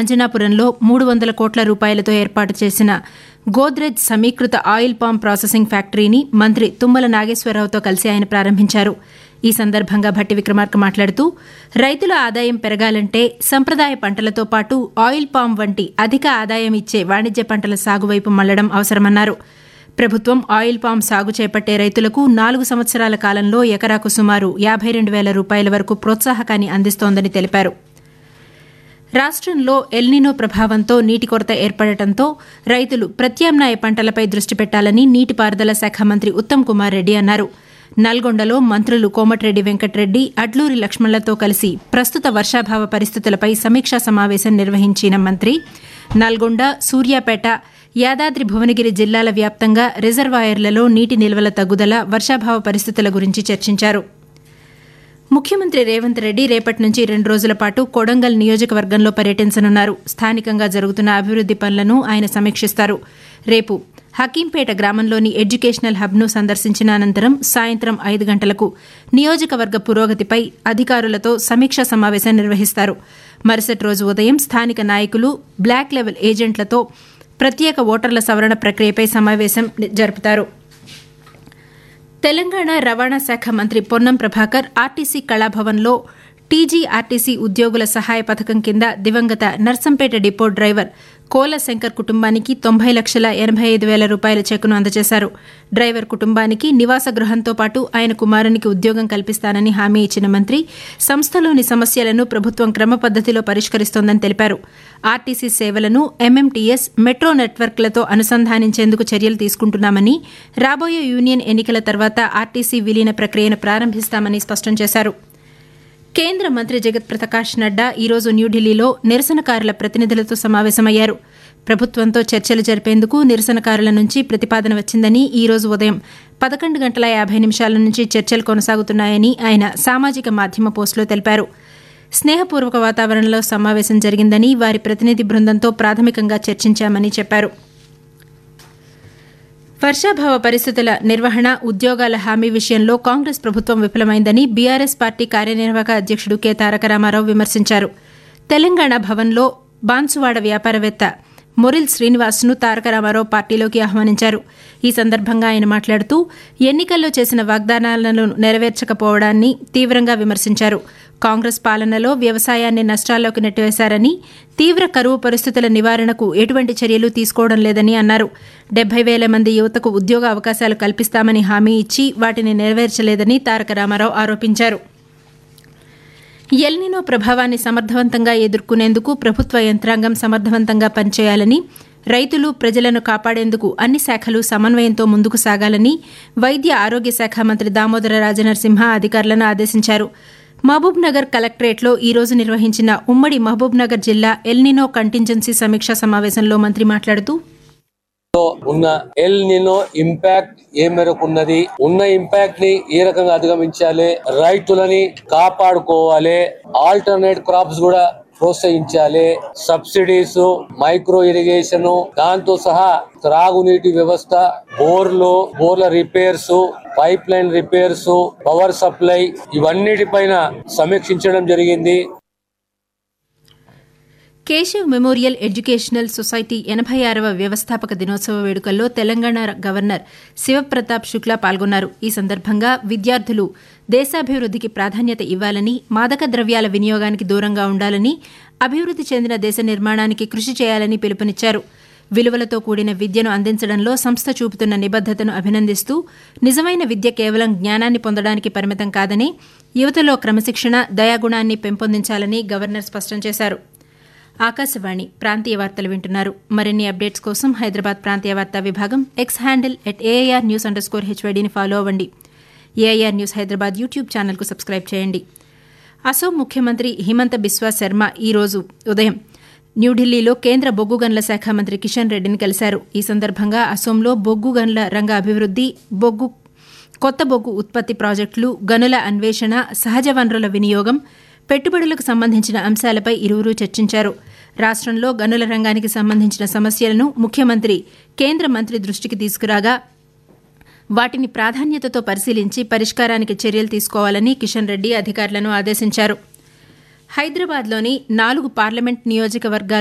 అంజనాపురంలో మూడు వందల కోట్ల రూపాయలతో ఏర్పాటు చేసిన గోద్రెజ్ సమీకృత ఆయిల్ పామ్ ప్రాసెసింగ్ ఫ్యాక్టరీని మంత్రి తుమ్మల నాగేశ్వరరావుతో కలిసి ఆయన ప్రారంభించారు ఈ సందర్భంగా భట్టి విక్రమార్క మాట్లాడుతూ రైతుల ఆదాయం పెరగాలంటే సంప్రదాయ పంటలతో పాటు ఆయిల్ పామ్ వంటి అధిక ఆదాయం ఇచ్చే వాణిజ్య పంటల సాగు వైపు మళ్లడం అవసరమన్నారు ప్రభుత్వం ఆయిల్ పామ్ సాగు చేపట్టే రైతులకు నాలుగు సంవత్సరాల కాలంలో ఎకరాకు సుమారు యాబై రెండు వేల రూపాయల వరకు ప్రోత్సాహకాన్ని అందిస్తోందని తెలిపారు రాష్ట్రంలో ఎల్నినో ప్రభావంతో నీటి కొరత ఏర్పడటంతో రైతులు ప్రత్యామ్నాయ పంటలపై దృష్టి పెట్టాలని నీటిపారుదల శాఖ మంత్రి ఉత్తమ్ కుమార్ రెడ్డి అన్నారు నల్గొండలో మంత్రులు కోమటిరెడ్డి వెంకటరెడ్డి అడ్లూరి లక్ష్మణ్లతో కలిసి ప్రస్తుత వర్షాభావ పరిస్థితులపై సమీక్షా సమావేశం నిర్వహించిన మంత్రి నల్గొండ సూర్యాపేట యాదాద్రి భువనగిరి జిల్లాల వ్యాప్తంగా రిజర్వాయర్లలో నీటి నిల్వల తగ్గుదల వర్షాభావ పరిస్థితుల గురించి చర్చించారు ముఖ్యమంత్రి రేవంత్ రెడ్డి రేపటి నుంచి రెండు రోజుల పాటు కొడంగల్ నియోజకవర్గంలో పర్యటించనున్నారు స్థానికంగా జరుగుతున్న అభివృద్ది పనులను ఆయన సమీక్షిస్తారు రేపు హకీంపేట గ్రామంలోని ఎడ్యుకేషనల్ హబ్ను సందర్శించిన అనంతరం సాయంత్రం ఐదు గంటలకు నియోజకవర్గ పురోగతిపై అధికారులతో సమీక్షా సమావేశం నిర్వహిస్తారు మరుసటి రోజు ఉదయం స్థానిక నాయకులు బ్లాక్ లెవెల్ ఏజెంట్లతో ప్రత్యేక ఓటర్ల సవరణ ప్రక్రియపై సమావేశం జరుపుతారు తెలంగాణ రవాణా శాఖ మంత్రి పొన్నం ప్రభాకర్ ఆర్టీసీ కళాభవన్లో టీజీఆర్టీసీ ఉద్యోగుల సహాయ పథకం కింద దివంగత నర్సంపేట డిపో డ్రైవర్ కోల శంకర్ కుటుంబానికి తొంభై లక్షల ఎనభై ఐదు వేల రూపాయల చెక్కును అందజేశారు డ్రైవర్ కుటుంబానికి నివాస గృహంతో పాటు ఆయన కుమారునికి ఉద్యోగం కల్పిస్తానని హామీ ఇచ్చిన మంత్రి సంస్థలోని సమస్యలను ప్రభుత్వం క్రమ పద్దతిలో పరిష్కరిస్తోందని తెలిపారు ఆర్టీసీ సేవలను ఎంఎంటీఎస్ మెట్రో నెట్వర్క్లతో అనుసంధానించేందుకు చర్యలు తీసుకుంటున్నామని రాబోయే యూనియన్ ఎన్నికల తర్వాత ఆర్టీసీ విలీన ప్రక్రియను ప్రారంభిస్తామని స్పష్టం చేశారు కేంద్ర మంత్రి జగత్ ప్రకాష్ నడ్డా ఈరోజు న్యూఢిల్లీలో నిరసనకారుల ప్రతినిధులతో సమావేశమయ్యారు ప్రభుత్వంతో చర్చలు జరిపేందుకు నిరసనకారుల నుంచి ప్రతిపాదన వచ్చిందని ఈ రోజు ఉదయం పదకొండు గంటల యాభై నిమిషాల నుంచి చర్చలు కొనసాగుతున్నాయని ఆయన సామాజిక మాధ్యమ పోస్టులో తెలిపారు స్నేహపూర్వక వాతావరణంలో సమావేశం జరిగిందని వారి ప్రతినిధి బృందంతో ప్రాథమికంగా చర్చించామని చెప్పారు వర్షాభావ పరిస్థితుల నిర్వహణ ఉద్యోగాల హామీ విషయంలో కాంగ్రెస్ ప్రభుత్వం విఫలమైందని బీఆర్ఎస్ పార్టీ కార్యనిర్వాహక అధ్యక్షుడు కె తారక రామారావు విమర్శించారు తెలంగాణ భవన్లో బాన్సువాడ వ్యాపారవేత్త మొరిల్ శ్రీనివాస్ను తారక రామారావు పార్టీలోకి ఆహ్వానించారు ఈ సందర్భంగా ఆయన మాట్లాడుతూ ఎన్నికల్లో చేసిన వాగ్దానాలను నెరవేర్చకపోవడాన్ని తీవ్రంగా విమర్శించారు కాంగ్రెస్ పాలనలో వ్యవసాయాన్ని నష్టాల్లోకి నెట్టివేశారని తీవ్ర కరువు పరిస్థితుల నివారణకు ఎటువంటి చర్యలు తీసుకోవడం లేదని అన్నారు డెబ్బై వేల మంది యువతకు ఉద్యోగ అవకాశాలు కల్పిస్తామని హామీ ఇచ్చి వాటిని నెరవేర్చలేదని తారక రామారావు ఆరోపించారు ఎల్నినో ప్రభావాన్ని సమర్థవంతంగా ఎదుర్కొనేందుకు ప్రభుత్వ యంత్రాంగం సమర్థవంతంగా పనిచేయాలని రైతులు ప్రజలను కాపాడేందుకు అన్ని శాఖలు సమన్వయంతో ముందుకు సాగాలని వైద్య ఆరోగ్య శాఖ మంత్రి దామోదర రాజనరసింహ అధికారులను ఆదేశించారు మహబూబ్ నగర్ కలెక్టరేట్లో ఈ రోజు నిర్వహించిన ఉమ్మడి మహబూబ్ నగర్ జిల్లా ఎల్నినో కంటింజెన్సీ సమీక్షా సమావేశంలో మంత్రి మాట్లాడుతూ లో ఉన్న ఎల్ నినో ఇంపాక్ట్ ఏ మేరకు ఉన్నది ఉన్న ఇంపాక్ట్ ని ఏ రకంగా అధిగమించాలి రైతులని కాపాడుకోవాలి ఆల్టర్నేట్ క్రాప్స్ కూడా ప్రోత్సహించాలి సబ్సిడీస్ మైక్రో ఇరిగేషన్ దాంతో సహా త్రాగునీటి వ్యవస్థ బోర్లు బోర్ల repairs pipe line repairs power supply ఇవన్నిటిపైన సమీక్షించడం జరిగింది కేశవ్ మెమోరియల్ ఎడ్యుకేషనల్ సొసైటీ ఎనభై ఆరవ వ్యవస్థాపక దినోత్సవ వేడుకల్లో తెలంగాణ గవర్నర్ శివప్రతాప్ శుక్లా పాల్గొన్నారు ఈ సందర్భంగా విద్యార్థులు దేశాభివృద్దికి ప్రాధాన్యత ఇవ్వాలని మాదక ద్రవ్యాల వినియోగానికి దూరంగా ఉండాలని అభివృద్ది చెందిన దేశ నిర్మాణానికి కృషి చేయాలని పిలుపునిచ్చారు విలువలతో కూడిన విద్యను అందించడంలో సంస్థ చూపుతున్న నిబద్దతను అభినందిస్తూ నిజమైన విద్య కేవలం జ్ఞానాన్ని పొందడానికి పరిమితం కాదని యువతలో క్రమశిక్షణ దయాగుణాన్ని పెంపొందించాలని గవర్నర్ స్పష్టం చేశారు ఆకాశవాణి ప్రాంతీయ వార్తలు వింటున్నారు మరిన్ని అప్డేట్స్ కోసం హైదరాబాద్ ప్రాంతీయ వార్తా విభాగం X handle at AIR news underscore స్కోర్ హెచ్వైడీని ఫాలో అవ్వండి ఏఐఆర్ న్యూస్ హైదరాబాద్ యూట్యూబ్ ఛానల్కు సబ్స్క్రైబ్ చేయండి అసోం ముఖ్యమంత్రి హిమంత బిస్వా శర్మ ఈ రోజు ఉదయం న్యూఢిల్లీలో కేంద్ర బొగ్గు గనుల శాఖ మంత్రి కిషన్ రెడ్డిని కలిశారు ఈ సందర్భంగా అసోంలో బొగ్గు గనుల రంగ అభివృద్ది బొగ్గు కొత్త బొగ్గు ఉత్పత్తి ప్రాజెక్టులు గనుల అన్వేషణ సహజ వనరుల వినియోగం పెట్టుబడులకు సంబంధించిన అంశాలపై ఇరువురు చర్చించారు రాష్ట్రంలో గనుల రంగానికి సంబంధించిన సమస్యలను ముఖ్యమంత్రి కేంద్ర మంత్రి దృష్టికి తీసుకురాగా వాటిని ప్రాధాన్యతతో పరిశీలించి పరిష్కారానికి చర్యలు తీసుకోవాలని కిషన్ రెడ్డి అధికారులను ఆదేశించారు హైదరాబాద్లోని నాలుగు పార్లమెంట్ నియోజకవర్గాల